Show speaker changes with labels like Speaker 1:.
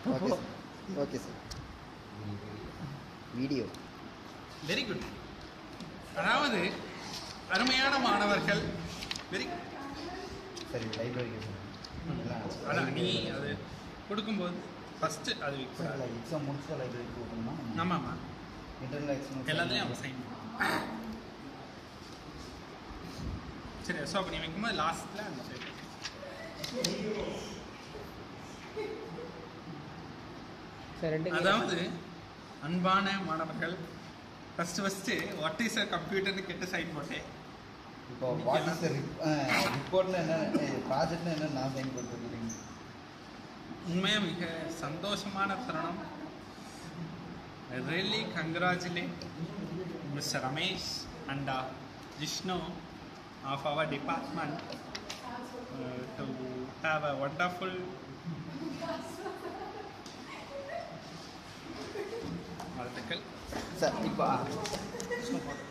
Speaker 1: okay sir okay sir video
Speaker 2: very good அதாவது அருமையான மாணவர்கள் வெரி
Speaker 1: சரி லைப்ரரிக்கு
Speaker 2: அதான் நீ அது கொடுக்கும்போது ஃபஸ்ட்டு அது வைக்கூடாது
Speaker 1: எக்ஸாம் முடிச்சுட்டு லைப்ரரிக்கு போகணுமா
Speaker 2: ஆமாம்மா
Speaker 1: இன்டர்னல் எக்ஸாம்
Speaker 2: எல்லாத்துலேயும் அவன் சைன் சரி ஸோ அப்போ நீ வைக்கும்போது லாஸ்ட்டில் அந்த சைடு
Speaker 3: சார் ரெண்டு
Speaker 2: அதாவது அன்பான மாணவர்கள் first first what is a கம்ப்யூட்டர்னு கேட்டு சைன் போட்டேன்
Speaker 1: இப்போ வாட் இஸ் ரிப்போர்ட்னு என்ன ப்ராஜெக்ட்னு என்ன நான் சைன் கொடுத்துருக்கீங்க
Speaker 2: உண்மையாக மிக சந்தோஷமான தருணம் really congratulate mister Ramesh and Jishnu of our department to have a wonderful வாழ்த்துக்கள்
Speaker 1: சார் இப்போ